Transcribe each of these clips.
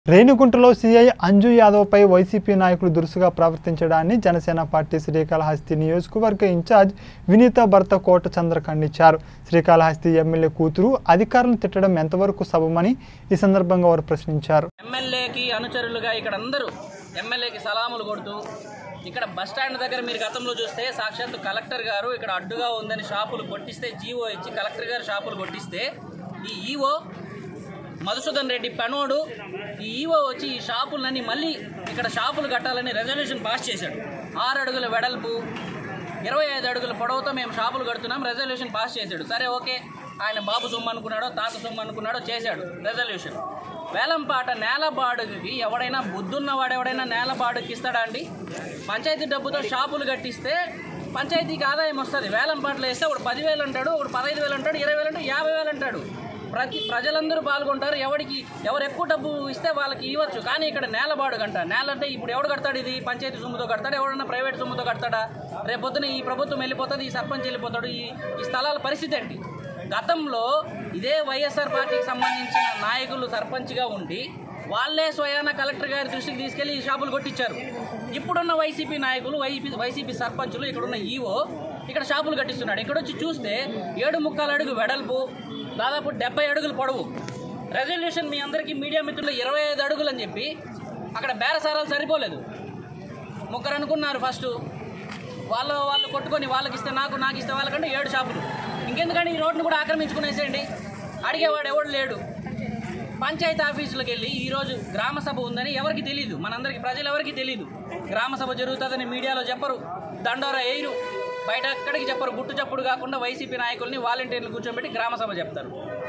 రేణిగుంటలో CI Anju యాదవ్పై వైసీపీ నాయకులు దురుసుగా ప్రవర్తించడాన్ని జనసేన పార్టీ శ్రీకాళహస్తి నియోజకవర్గ ఇన్ఛార్జ్ వినీత భర్త కోట చంద్ర ఖండించారు శ్రీకాళహస్తి ఎమ్మెల్యే కూతురు అధికారులను తిట్టడం ఎంతవరకు సబమని ఈ సందర్భంగా వారు ప్రశ్నించారు ఎమ్మెల్యేకి అనుచరులుగా ఇక్కడ అందరూ ఎమ్మెల్యేకి సలాములు కొడుతూ ఇక్కడ బస్ స్టాండ్ దగ్గర మీరు గతంలో చూస్తే సాక్షాత్తు కలెక్టర్ గారు ఇక్కడ అడ్డుగా ఉందని షాపులు కొట్టిస్తే జీవో ఇచ్చి కలెక్టర్ గారు షాపులు కొట్టిస్తే ఈ ఈవో మధుసూదన్ రెడ్డి పనోడు ఈ ఈవో వచ్చి ఈ షాపులన్నీ మళ్ళీ ఇక్కడ షాపులు కట్టాలని రెజల్యూషన్ పాస్ చేశాడు ఆరు అడుగుల వెడల్పు ఇరవై ఐదు అడుగుల పొడవుతో మేము షాపులు కడుతున్నాం రెజల్యూషన్ పాస్ చేశాడు సరే ఓకే ఆయన బాబు సొమ్ము అనుకున్నాడో తాత సొమ్ము అనుకున్నాడో చేశాడు రెజల్యూషన్ వేలంపాట నేలబాడుకి ఎవడైనా బుద్ధున్నవాడు ఎవడైనా నేలబాడుకి ఇస్తాడా అండి పంచాయతీ డబ్బుతో షాపులు కట్టిస్తే పంచాయతీకి ఆదాయం వస్తుంది వేలంపాటలు వేస్తే ఒకడు పదివేలు అంటాడు ఒకడు పదహైదు వేలు అంటాడు ఇరవై వేలు అంటాడు యాభై వేలు అంటాడు ప్రతి ప్రజలందరూ పాల్గొంటారు ఎవరికి ఎవరు ఎక్కువ డబ్బు ఇస్తే వాళ్ళకి ఇవ్వచ్చు కానీ ఇక్కడ నేలబాడు గంట నేల అంటే ఇప్పుడు ఎవడు కడతాడు ఇది పంచాయతీ సొమ్ముతో కడతాడు ఎవడన్నా ప్రైవేట్ సొమ్ముతో కడతాడా రేపొద్దున ఈ ప్రభుత్వం వెళ్ళిపోతుంది ఈ సర్పంచ్ వెళ్ళిపోతాడు ఈ ఈ స్థలాల పరిస్థితి ఏంటి గతంలో ఇదే వైఎస్ఆర్ పార్టీకి సంబంధించిన నాయకులు సర్పంచ్గా ఉండి వాళ్ళే స్వయాన కలెక్టర్ గారి దృష్టికి తీసుకెళ్లి ఈ షాపులు కొట్టించారు ఇప్పుడున్న వైసీపీ నాయకులు వైసీపీ వైసీపీ సర్పంచులు ఇక్కడున్న ఈవో ఇక్కడ షాపులు కట్టిస్తున్నాడు ఇక్కడ వచ్చి చూస్తే ఏడు ముక్కాలు అడుగు వెడల్పు దాదాపు డెబ్బై అడుగులు పొడవు రెజల్యూషన్ మీ అందరికీ మీడియా మిత్రులు ఇరవై ఐదు అడుగులు అని చెప్పి అక్కడ బేరసారాలు సరిపోలేదు ముగ్గురు అనుకున్నారు ఫస్ట్ వాళ్ళు వాళ్ళు కొట్టుకొని వాళ్ళకి ఇస్తే నాకు నాకు ఇస్తే వాళ్ళకంటే ఏడు షాపులు ఇంకెందుకంటే ఈ రోడ్ను కూడా ఆక్రమించుకునేసేయండి అడిగేవాడు ఎవడు లేడు పంచాయతీ ఆఫీసులకు వెళ్ళి ఈరోజు గ్రామ సభ ఉందని ఎవరికి తెలియదు మనందరికి ప్రజలు ఎవరికి తెలియదు గ్రామ సభ జరుగుతుందని మీడియాలో చెప్పరు దండోరా వేయరు బయట ఎక్కడికి చెప్పరు గుట్టు చప్పుడు కాకుండా వైసీపీ నాయకుల్ని వాలంటీర్లు కూర్చోబెట్టి గ్రామ సభ చెప్తారు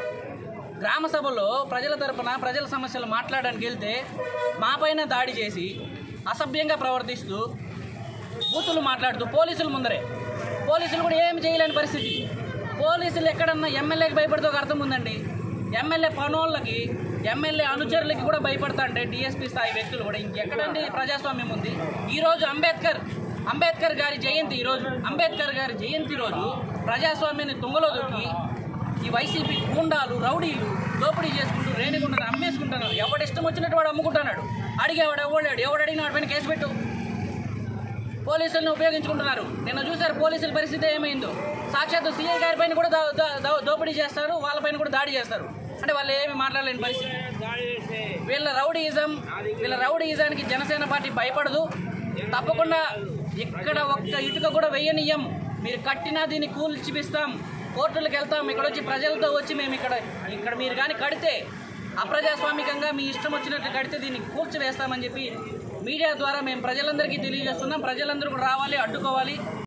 గ్రామ సభలో ప్రజల తరపున ప్రజల సమస్యలు మాట్లాడడానికి వెళ్తే మా పైన దాడి చేసి అసభ్యంగా ప్రవర్తిస్తూ బూతులు మాట్లాడుతూ పోలీసులు ముందరే పోలీసులు కూడా ఏమి చేయలేని పరిస్థితి పోలీసులు ఎక్కడన్నా ఎమ్మెల్యేకి భయపడితే ఒక అర్థం ఉందండి ఎమ్మెల్యే పనోళ్ళకి ఎమ్మెల్యే అనుచరులకి కూడా భయపడతా అంటే డిఎస్పీ స్థాయి వ్యక్తులు కూడా ఇంకెక్కడండి ప్రజాస్వామ్యం ఉంది ఈరోజు అంబేద్కర్ అంబేద్కర్ గారి జయంతి ఈరోజు అంబేద్కర్ గారి జయంతి రోజు ప్రజాస్వామ్యాన్ని తుంగలో దొక్కి ఈ వైసీపీ గూండాలు రౌడీలు దోపిడీ చేసుకుంటూ రేణిగుండను అమ్మేసుకుంటున్నారు ఎవడు ఇష్టం వచ్చినట్టు వాడు అమ్ముకుంటున్నాడు అడిగేవాడు ఎవడాడు ఎవడు అడిగిన వాడి పైన కేసు పెట్టు పోలీసులను ఉపయోగించుకుంటున్నారు నిన్న చూశారు పోలీసుల పరిస్థితి ఏమైందో సాక్షాత్తు సీఐ గారి పైన కూడా దా- దా- దా- దోపిడీ చేస్తారు వాళ్ళపైన కూడా దాడి చేస్తారు అంటే వాళ్ళు ఏమి మాట్లాడలేని పరిస్థితి వీళ్ళ రౌడీయిజం వీళ్ళ రౌడీయిజానికి జనసేన పార్టీ భయపడదు తప్పకుండా ఇక్కడ ఒక్క ఇటుక కూడా వెయ్యనియ్యం మీరు కట్టినా దీన్ని కూల్చిపిస్తాం కోర్టులకు వెళ్తాం ఇక్కడ వచ్చి ప్రజలతో వచ్చి మేము ఇక్కడ ఇక్కడ మీరు కానీ కడితే అప్రజాస్వామికంగా మీ ఇష్టం వచ్చినట్లు కడితే దీన్ని కూల్చివేస్తామని చెప్పి మీడియా ద్వారా మేము ప్రజలందరికీ తెలియజేస్తున్నాం ప్రజలందరూ కూడా రావాలి అడ్డుకోవాలి